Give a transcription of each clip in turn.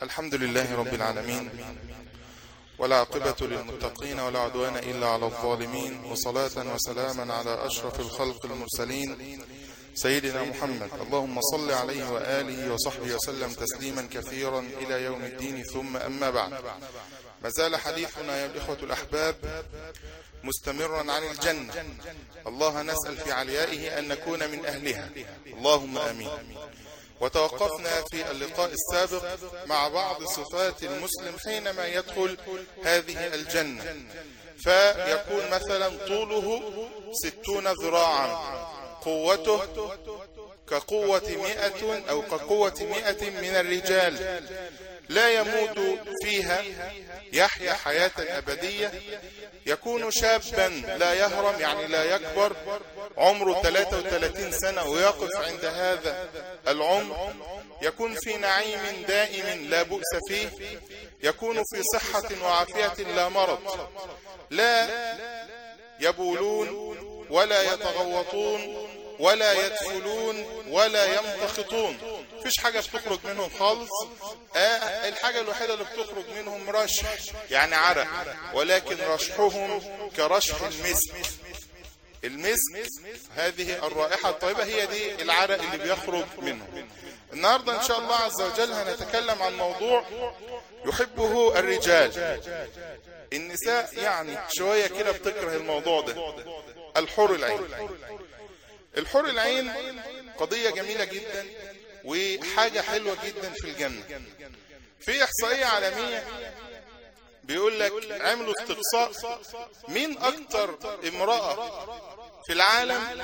الحمد لله رب العالمين ولا عقبة للمتقين ولا عدوان إلا على الظالمين وصلاة وسلاما على أشرف الخلق المرسلين سيدنا محمد اللهم صل عليه وآله وصحبه وسلم تسليما كثيرا إلى يوم الدين ثم أما بعد ما زال حديثنا يا الإخوة الأحباب مستمرا عن الجنة الله نسأل في عليائه أن نكون من أهلها اللهم آمين وتوقفنا في اللقاء السابق مع بعض صفات المسلم حينما يدخل هذه الجنة فيكون مثلا طوله ستون ذراعا قوته كقوة مئة أو كقوة مئة من الرجال لا يموت فيها يحيا حياة أبدية يكون شابا لا يهرم يعني لا يكبر عمره 33 سنة ويقف عند هذا العمر يكون في نعيم دائم لا بؤس فيه يكون في صحة وعافية لا مرض لا يبولون ولا يتغوطون ولا يدخلون ولا يمتخطون مفيش حاجة بتخرج منهم خالص آه الحاجة الوحيدة اللي بتخرج منهم رشح يعني عرق ولكن رشحهم كرشح المسك المسك هذه الرائحة الطيبة هي دي العرق اللي بيخرج منه النهاردة ان شاء الله عز وجل هنتكلم عن موضوع يحبه الرجال النساء يعني شوية كده بتكره الموضوع ده الحور العين الحور العين قضية جميلة جدا وحاجة حلوة جدا في الجنة في إحصائية عالمية بيقول لك عملوا استقصاء مين أكتر امرأة في العالم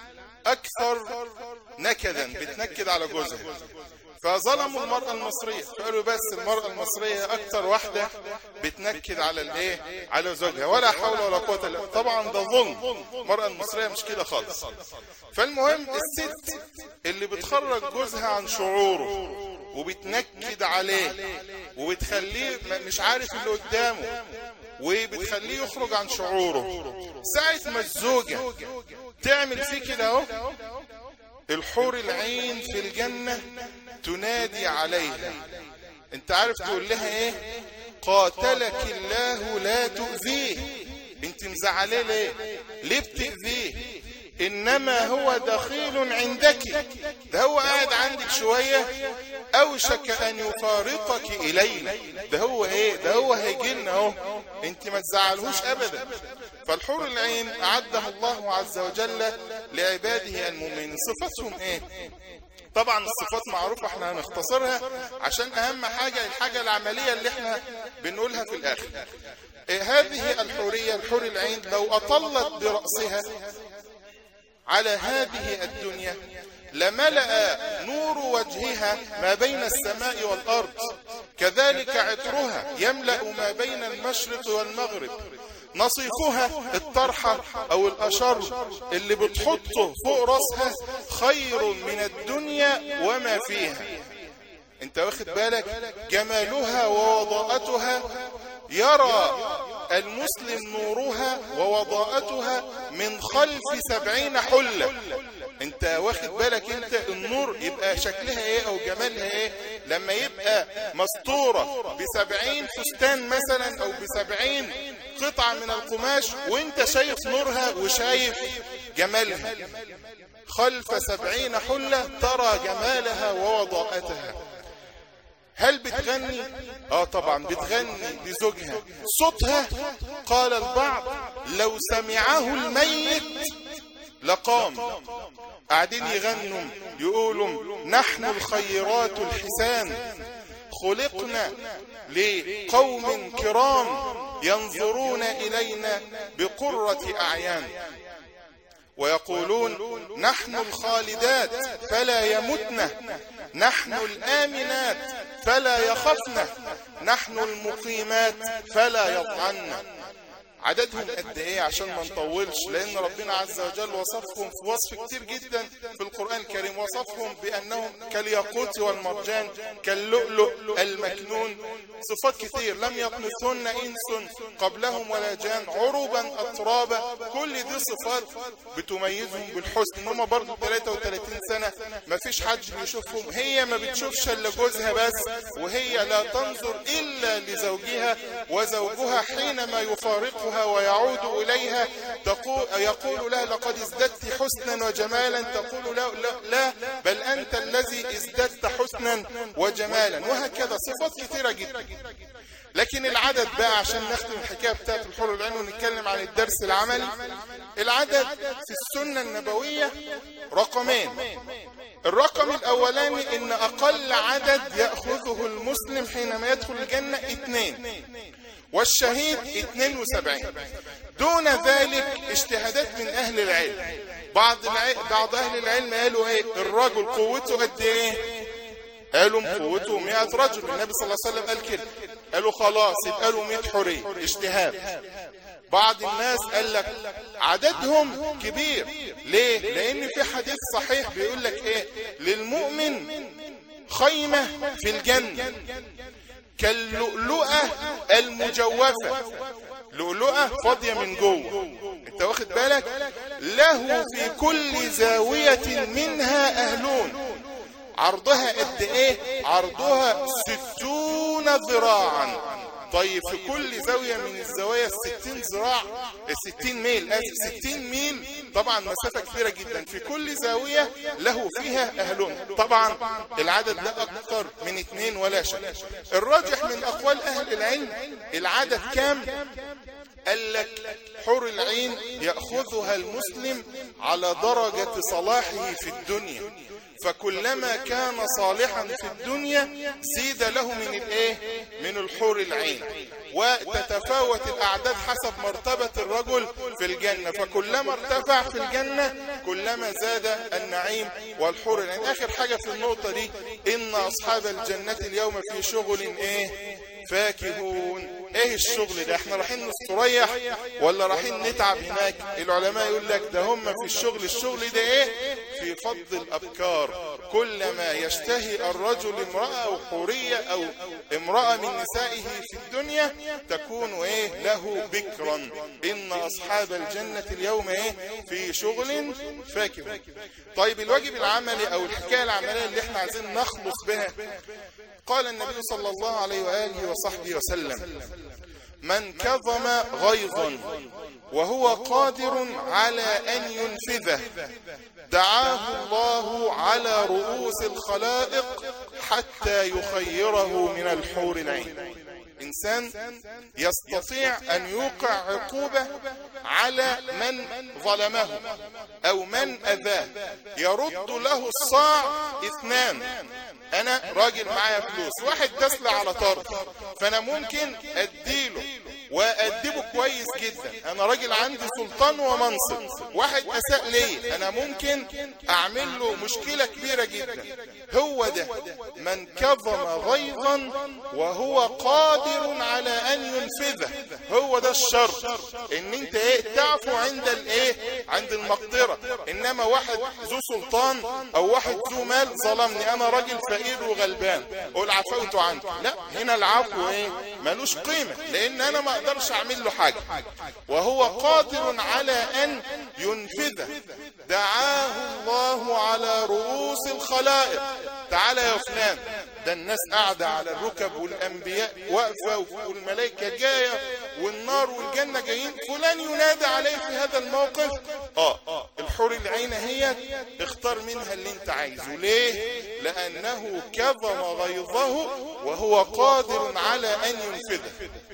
أكثر نكدا بتنكد على جوزها فظلموا المرأة المصرية فقالوا بس المرأة المصرية أكتر واحدة بتنكد على الايه على زوجها ولا حول ولا قوة الا طبعا ده ظلم المرأة المصرية مش كده خالص فالمهم الست اللي بتخرج جوزها عن شعوره وبتنكد عليه وبتخليه مش عارف اللي قدامه وبتخليه يخرج عن شعوره ساعة ما الزوجة تعمل فيه كده اهو الحور العين في الجنة تنادي عليها انت عارف تقول لها ايه قاتلك الله لا تؤذيه انت مزعليه ليه ليه بتؤذيه انما هو دخيل عندك ده هو قاعد عندك شوية اوشك ان يفارقك الينا ده هو ايه ده هو هيجي لنا اهو انت ما تزعلهوش ابدا فالحور العين اعدها الله عز وجل لعباده المؤمنين صفاتهم ايه طبعا الصفات معروفة احنا هنختصرها عشان اهم حاجة الحاجة العملية اللي احنا بنقولها في الاخر إيه هذه الحورية الحور العين لو اطلت برأسها على هذه الدنيا لملأ نور وجهها ما بين السماء والأرض كذلك عطرها يملأ ما بين المشرق والمغرب نصيفها الطرحة او الاشر اللي بتحطه فوق راسها خير من الدنيا وما فيها انت واخد بالك جمالها ووضاءتها يرى المسلم نورها ووضاءتها من خلف سبعين حلة انت واخد بالك انت النور يبقى شكلها ايه او جمالها ايه لما يبقى مستورة بسبعين فستان مثلا او بسبعين قطعة من القماش وانت شايف نورها وشايف جمالها خلف سبعين حلة ترى جمالها ووضاءتها هل بتغني اه طبعا بتغني لزوجها صوتها قال البعض لو سمعه الميت لقام قاعدين يغنوا يقولوا نحن الخيرات الحسان خلقنا لقوم كرام ينظرون إلينا بقرة أعيان ويقولون نحن الخالدات فلا يمتن نحن الآمنات فلا يخفن نحن المقيمات فلا يطعن عددهم قد ايه عشان ما نطولش لان ربنا عز وجل وصفهم في وصف كتير جدا في القرآن الكريم وصفهم بانهم كالياقوت والمرجان كاللؤلؤ المكنون صفات كتير لم يطمثن انس قبلهم ولا جان عربا اترابا كل دي صفات بتميزهم بالحسن هم برضو 33 سنة ما فيش حد بيشوفهم هي ما بتشوفش الا جوزها بس وهي لا تنظر الا لزوجها وزوجها حينما يفارقها ويعود اليها تقول يقول لها لقد ازددت حسنا وجمالا تقول لا, لا, لا بل انت الذي ازددت حسنا وجمالا وهكذا صفات كثيرة جدا لكن العدد بقى عشان نختم الحكاية بتاعت الحر العين ونتكلم عن الدرس العملي العدد في السنة النبوية رقمين الرقم الاولاني ان اقل عدد يأخذه المسلم حينما يدخل الجنة اثنين والشهيد 72 دون ذلك اجتهادات من اهل العلم بعض العلم بعض اهل العلم قالوا ايه الرجل قوته قد ايه قالوا قوته 100 رجل النبي صلى الله عليه وسلم قال كده قالوا خلاص يبقى له 100 حريه اجتهاد بعض الناس قال لك عددهم كبير ليه لان في حديث صحيح بيقول لك ايه للمؤمن خيمة في الجنة كاللؤلؤة المجوفة لؤلؤة فاضية من جوه انت واخد بالك له في كل زاوية منها اهلون عرضها قد ايه عرضها ستون ذراعا طيب في كل زاوية من الزوايا الستين ذراع الستين ميل اسف ستين ميل طبعا مسافة كبيرة جدا في كل زاوية له فيها اهلون طبعا العدد ده اكثر من اتنين ولا شك الراجح من اقوال اهل العلم العدد كام قال لك حور العين يأخذها المسلم على درجة صلاحه في الدنيا فكلما كان صالحا في الدنيا زيد له من الايه من الحور العين وتتفاوت الاعداد حسب مرتبة الرجل في الجنة فكلما ارتفع في الجنة كلما زاد النعيم والحور العين اخر حاجة في النقطة دي ان اصحاب الجنة اليوم في شغل ايه فاكهون ايه الشغل ده احنا رايحين نستريح ولا رايحين نتعب هناك العلماء يقول لك ده هم في الشغل الشغل ده ايه في فض الابكار كلما يشتهي الرجل امرأة او حورية او امرأة من نسائه في الدنيا تكون ايه له بكرا ان اصحاب الجنة اليوم ايه في شغل فاكهون طيب الواجب العملي او الحكاية العملية اللي احنا عايزين نخلص بها قال النبي صلى الله عليه وآله وصحبه وسلم من كظم غيظا وهو قادر على أن ينفذه دعاه الله على رؤوس الخلائق حتى يخيره من الحور العين إنسان يستطيع أن يوقع عقوبة على من ظلمه أو من أذاه يرد له الصاع اثنان أنا راجل معايا فلوس واحد دسل على طرد فأنا ممكن أديله وأدبه كويس جدا أنا راجل عندي سلطان ومنصب واحد أساء لي أنا ممكن أعمل له مشكلة كبيرة جدا هو ده من كظم غيظا وهو قادر على أن ينفذه هو ده الشر ان انت ايه تعفو عند الايه عند المقدرة انما واحد ذو سلطان او واحد ذو مال ظلمني انا راجل فقير وغلبان قول عفوت عنه لا هنا العفو ايه ملوش قيمة لان انا ما اقدرش اعمل له حاجة وهو قادر على ان ينفذه دعاه الله على رؤوس الخلائق تعالى يا فلان ده الناس قاعدة على الركب والأنبياء واقفة والملائكة جاية والنار والجنة جايين فلان ينادى عليه في هذا الموقف اه الحور العين هي اختار منها اللي انت عايزه ليه لأنه كظم غيظه وهو قادر على أن ينفذه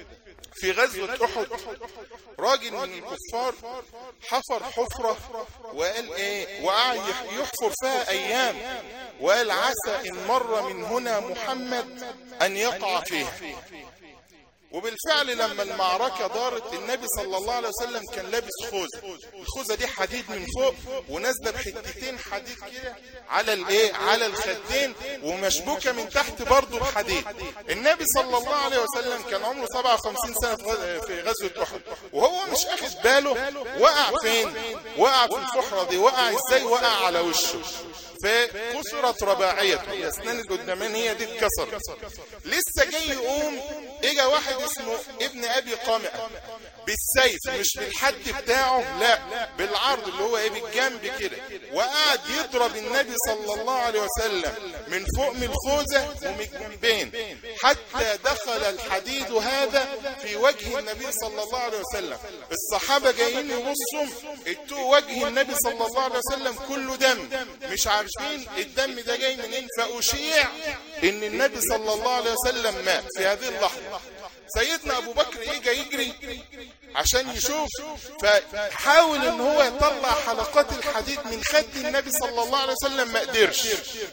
في غزوة أحد راجل من الكفار حفر حفرة وقال ايه وقع يحفر فيها ايام وقال عسى ان مر من هنا محمد ان يقع فيها وبالفعل لما المعركة دارت النبي صلى الله عليه وسلم كان لابس خوذة الخوذة دي حديد من فوق ونازلة بحتتين حديد كده على الايه على الخدين ومشبوكة من تحت برضه بحديد النبي صلى الله عليه وسلم كان عمره 57 سنة في غزوة احد وهو مش اخد باله وقع فين وقع في الفحرة دي وقع ازاي وقع على وشه فكسرت رباعيته الاسنان القدامين هي دي اتكسرت لسه جاي يقوم اجا واحد اسمه ابن ابي قامئة بالسيف مش بالحد بتاعه لا بالعرض اللي هو ايه بالجنب كده وقعد يضرب النبي صلى الله عليه وسلم من فوق من الخوذة ومن الجنبين حتى دخل الحديد هذا في وجه النبي صلى الله عليه وسلم الصحابة جايين يبصوا اتوا وجه النبي صلى الله عليه وسلم كله دم مش عارفين الدم ده جاي منين فأشيع ان النبي صلى الله عليه وسلم مات في هذه اللحظة سيدنا ابو بكر اجى يجري عشان يشوف فحاول ان هو يطلع حلقات الحديد من خد النبي صلى الله عليه وسلم ما قدرش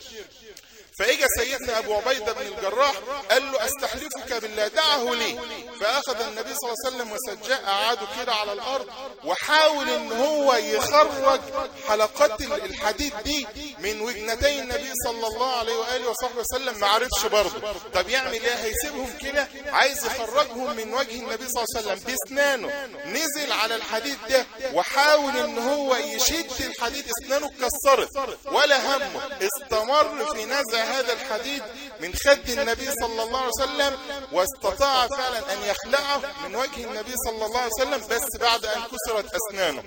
فاجى سيدنا ابو عبيده بن الجراح قال له استحلفك بالله دعه لي فاخذ النبي صلى الله عليه وسلم وسجاء قعده كده على الارض وحاول ان هو يخرج حلقات الحديد دي من وجنتي النبي صلى الله عليه واله وصحبه وسلم ما عرفش برضه طب يعمل ايه هيسيبهم كده عايز يخرجهم من وجه النبي صلى الله عليه وسلم باسنانه نزل على الحديد ده وحاول ان هو يشد الحديد اسنانه اتكسرت ولا همه استمر في نزع هذا الحديد من خد النبي صلى الله عليه وسلم واستطاع فعلا ان يخلعه من وجه النبي صلى الله عليه وسلم بس بعد ان كسرت اسنانه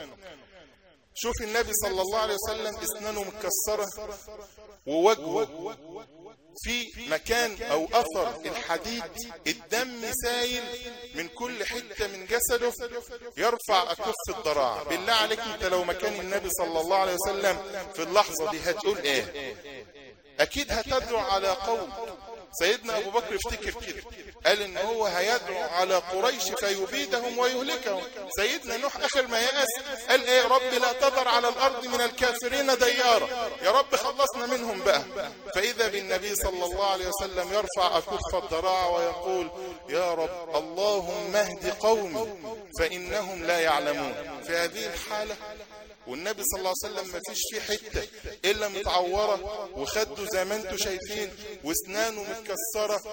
شوف النبي صلى الله عليه وسلم اسنانه متكسرة ووجهه في مكان او اثر الحديد الدم سايل من كل حتة من جسده يرفع اكف الضراعة بالله عليك انت لو مكان النبي صلى الله عليه وسلم في اللحظة دي هتقول ايه اكيد هتدعو على قوم سيدنا ابو بكر افتكر كده قال ان هو هيدعو على قريش فيبيدهم ويهلكهم سيدنا نوح اخر ما يأس قال ايه رب لا تذر على الارض من الكافرين ديارا يا رب خلصنا منهم بقى فاذا بالنبي صلى الله عليه وسلم يرفع اكف الضراع ويقول يا رب اللهم اهد قومي فانهم لا يعلمون في هذه الحالة والنبي صلى الله عليه وسلم ما فيش فيه حتة إلا متعورة وخده زي ما انتم شايفين واسنانه متكسرة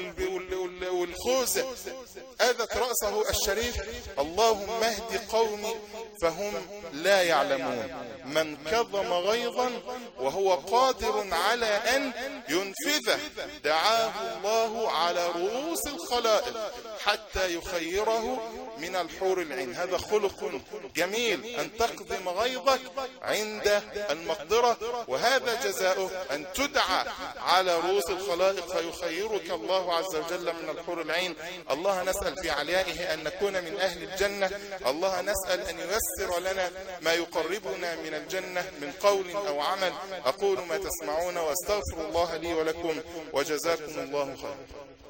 والخوذة آذت رأسه الشريف اللهم اهد قومي فهم لا يعلمون من كظم غيظا وهو قادر على أن ينفذه دعاه الله على رؤوس الخلائق حتى يخيره من الحور العين هذا خلق جميل أن تقدم غيظك عند المقدرة وهذا جزاؤه أن تدعى على رؤوس الخلائق فيخيرك الله عز وجل من الحور العين الله نسأل في عليائه أن نكون من أهل الجنة الله نسأل أن ييسر لنا ما يقربنا من الجنة من قول أو عمل أقول ما تسمعون واستغفر الله لي ولكم وجزاكم الله خيرا